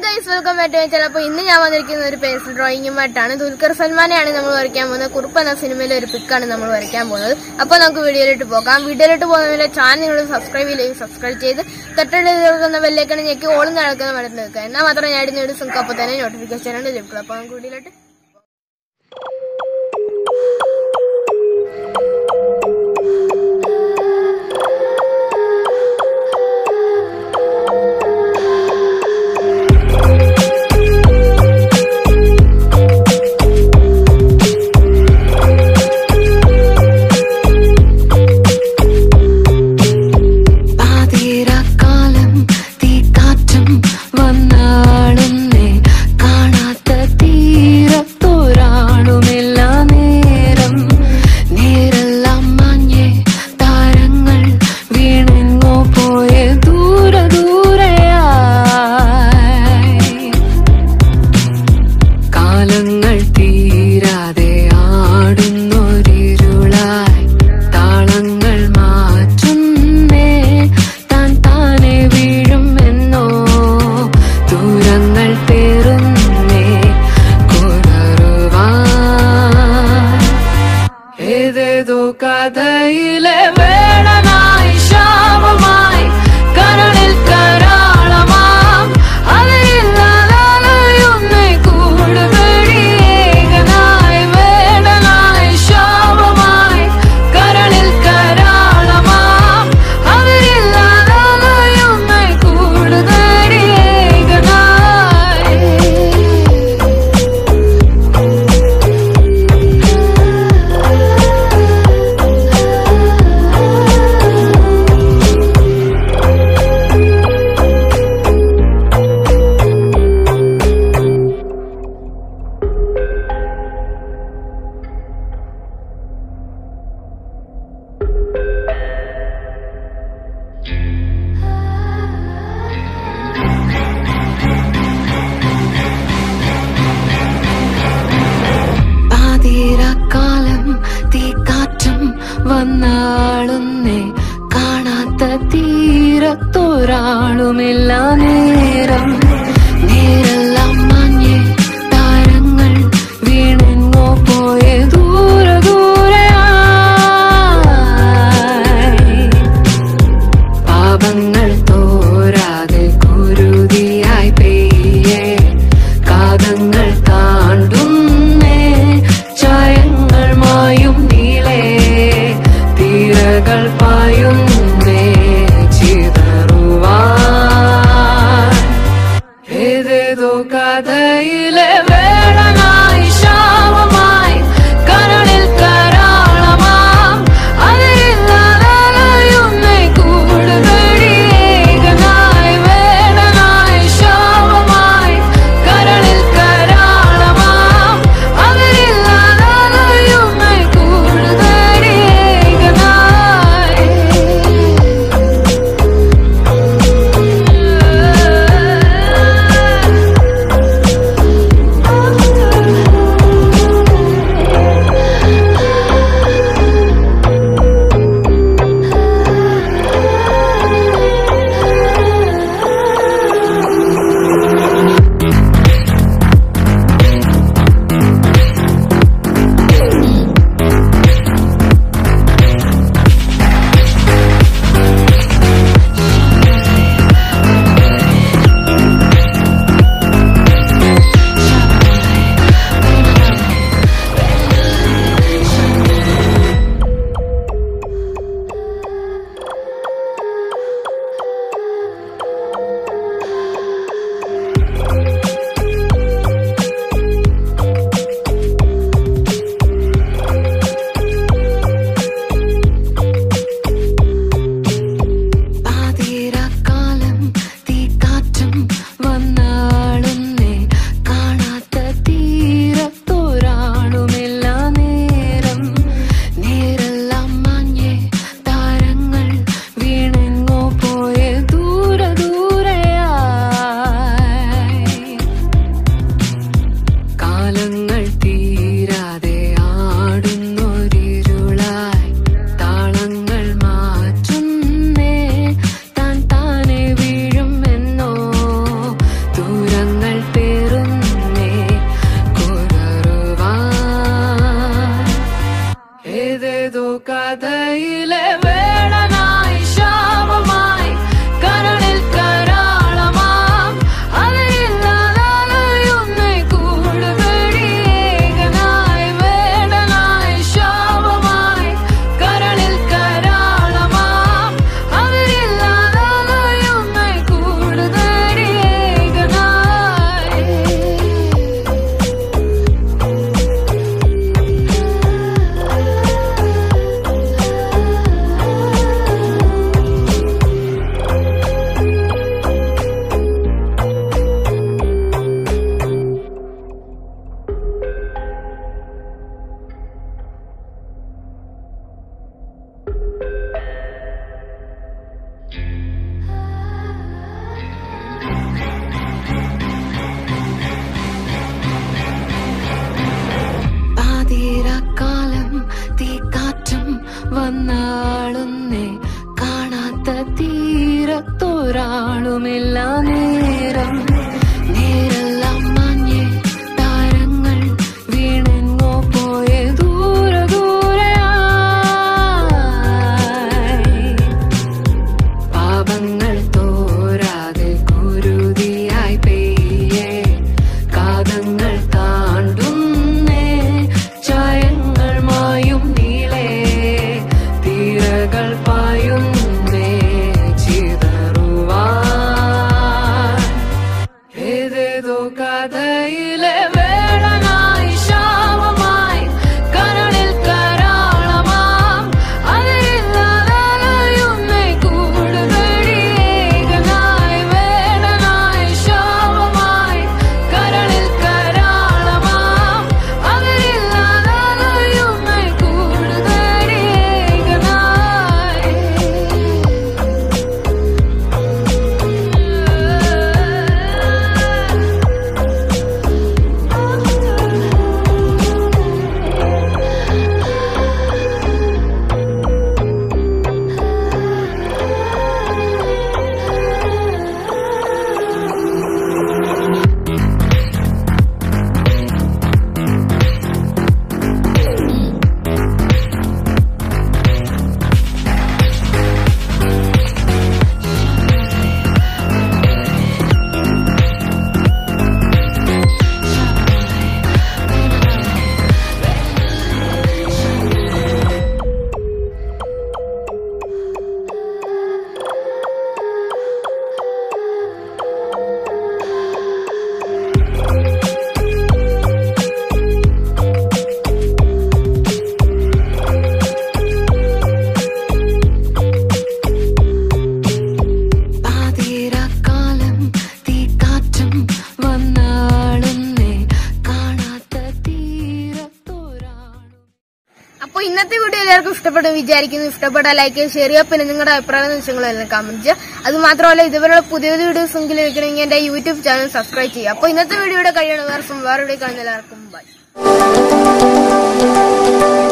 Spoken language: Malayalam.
ഗൈസ് വെൽക്കം ബാക്ക് ടു ചിലപ്പോൾ ഇന്ന് ഞാൻ വന്നിരിക്കുന്ന ഒരു പെൻസിൽ ഡ്രോയിങ്ങുമായിട്ടാണ് ദുൽഖർ സൽമാനെയാണ് നമ്മൾ വരയ്ക്കാൻ പോകുന്നത് കുറുപ്പ് എന്ന സിനിമയിലെ ഒരു പിക്കാണ് നമ്മൾ വരയ്ക്കാൻ പോകുന്നത് അപ്പോൾ നമുക്ക് വീഡിയോയിലോട്ട് പോകാം വീഡിയോയിലോട്ട് പോകുന്നതിന്റെ ചാനൽ നിങ്ങൾ സബ്സ്ക്രൈബ് ചെയ്യില്ലെങ്കിൽ സബ്സ്ക്രൈബ് ചെയ്ത് തൊട്ടടുത്ത് ബെല്ലേക്കാണ് ഞെക്കി ഓളും നടക്കുന്ന മടന്ന് വെക്കുക എന്നാൽ മാത്രമേ ഞാൻ ഇടുന്ന വീഡിയോസ് നിങ്ങൾക്ക് അപ്പോൾ തന്നെ നോട്ടിഫിക്കേഷൻ ആണ് ലഭിക്കുള്ളൂ അപ്പോൾ നമുക്ക് വീഡിയോയിലോട്ട് പാതിരാക്കാലം തീക്കാറ്റും വന്നാളുന്നേ കാണാത്ത തീരത്തൊരാളുമില്ല നേരം നേരെല്ലാം മഞ്ഞേ താരങ്ങൾ വീണെങ്ങോ പോയ ദൂര ദൂരയായി കാലങ്ങൾ തീരാതെ ആടുന്നൊരിരുളായി താളങ്ങൾ മാറ്റുന്നേ താൻ താനെ വീഴും എന്നോ ദൂരങ്ങൾ പേറുന്നേ കുരറുവാൻ ഏതേതോ കഥയിലെ വേടനായി ശാപമായി കരളിൽ കരാളമാം അതിരില്ലാലയുന്നേ കൂടുതലേകനായി വേടനായി ശാപമായി കരളിൽ കരാളമാം അതിരില്ലാലയുന്നേ കൂടുതലേകനായി പാതിരാക്കാലം തീക്കാറ്റും വന്നാളുന്നേ കാണാത്ത തീരത്തൊരാളുമില്ല നേരം നേരെല്ലാം മഞ്ഞേ താരങ്ങൾ വീണെങ്ങോ പോയ ദൂര ദൂരയായി പാപങ്ങൾ തോരാതെ കുരുതിയായി പെയ്യേ കാതങ്ങൾ താണ്ടുന്നേ ചായങ്ങൾ മായും നീളേ തീരകൾ പായുന്നേ ചിതറുവാൻ ഏതേതോ കഥയിലെ വേടനായി ശാപമായി കരളിൽ കരാളമാം അതിരില്ലാലയുന്നേ കൂടുതലേകനായി വേടനായി ശാപമായി കരളിൽ കരാളമാം അതിരില്ലാലയുന്നേ കൂടുതലേകനായി ഒരാളുമില്ല നേരം നേരെല്ലാം മഞ്ഞേ താരങ്ങൾ വീണെങ്ങോ പോയ ദൂരെ ദൂരെയായി പാപങ്ങൾ തോരാതെ കുരുതിയായി പെയ്യേ കാതങ്ങൾ താണ്ടുന്നേ ചായങ്ങൾ മായും നീളേ തീരകൾ പായുന്നേ ചിതറുവാൻ ഏതേതോ കഥയിലെ വേടനായി ശാപമായി കരളിൽ കരാളമാം അതിരില്ലാതെയുമേ കൂടുതലേകനായി വേടനായി ശാപമായി കരളിൽ കരാളമാം അതിരില്ലാതെയുമേ കൂടുതലേകനായി പാതിരാക്കാലം തീക്കാറ്റും വന്നാളുന്നേ കാണാത്ത തീരത്തോരാളും അപ്പൊ ഇന്നത്തെ വീഡിയോ എല്ലാവർക്കും ഇഷ്ടപ്പെടും വിചാരിക്കുന്നു ഇഷ്ടപ്പെട്ട ലൈക്ക് ചെയ്യുക ഷെയർ ചെയ്യുക പിന്നെ നിങ്ങളുടെ അഭിപ്രായ നിമിഷങ്ങളെല്ലാം കമന്റ് ചെയ്യുക അത് മാത്രമല്ല ഇതുപോലുള്ള പുതിയ പുതിയ വീഡിയോസ് എങ്കിലും ലഭിക്കണമെങ്കിൽ എന്റെ യൂട്യൂബ് ചാനൽ സബ്സ്ക്രൈബ് ചെയ്യുക അപ്പൊ ഇന്നത്തെ വീഡിയോയുടെ കഴിയണം വേറെ വേറെ വീഡിയോ കാണുന്ന എല്ലാവർക്കും ബൈ